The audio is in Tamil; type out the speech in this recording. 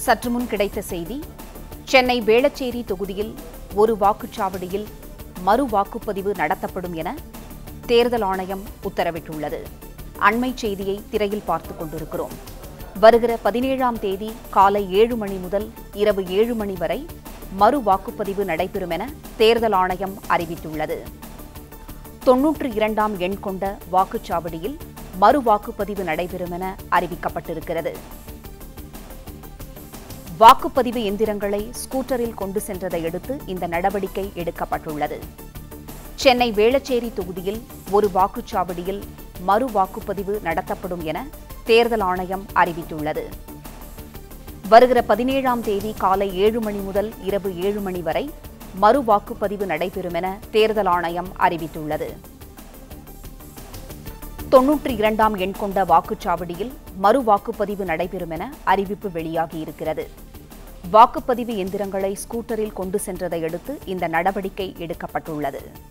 சற்று முன் கிடைத்த செய்தி சென்னை வேளச்சேரி தொகுதியில் ஒரு வாக்குச்சாவடியில் மறு வாக்குப்பதிவு நடத்தப்படும் என தேர்தல் ஆணையம் உத்தரவிட்டுள்ளது அண்மை செய்தியை திரையில் பார்த்துக் கொண்டிருக்கிறோம் வருகிற பதினேழாம் தேதி காலை ஏழு மணி முதல் இரவு ஏழு மணி வரை மறு வாக்குப்பதிவு நடைபெறும் என தேர்தல் ஆணையம் அறிவித்துள்ளது தொன்னூற்று இரண்டாம் எண் கொண்ட வாக்குச்சாவடியில் மறு வாக்குப்பதிவு நடைபெறும் என அறிவிக்கப்பட்டிருக்கிறது வாக்குப்பதிவு எந்திரங்களை ஸ்கூட்டரில் கொண்டு சென்றதை அடுத்து இந்த நடவடிக்கை எடுக்கப்பட்டுள்ளது சென்னை வேளச்சேரி தொகுதியில் ஒரு வாக்குச்சாவடியில் மறு வாக்குப்பதிவு நடத்தப்படும் என தேர்தல் ஆணையம் அறிவித்துள்ளது வருகிற பதினேழாம் தேதி காலை ஏழு மணி முதல் இரவு ஏழு மணி வரை மறு வாக்குப்பதிவு நடைபெறும் என தேர்தல் ஆணையம் அறிவித்துள்ளது தொன்னூற்றி இரண்டாம் எண் கொண்ட வாக்குச்சாவடியில் மறு வாக்குப்பதிவு நடைபெறும் என அறிவிப்பு வெளியாகியிருக்கிறது வாக்குப்பதிவு எந்திரங்களை ஸ்கூட்டரில் கொண்டு சென்றதை அடுத்து இந்த நடவடிக்கை எடுக்கப்பட்டுள்ளது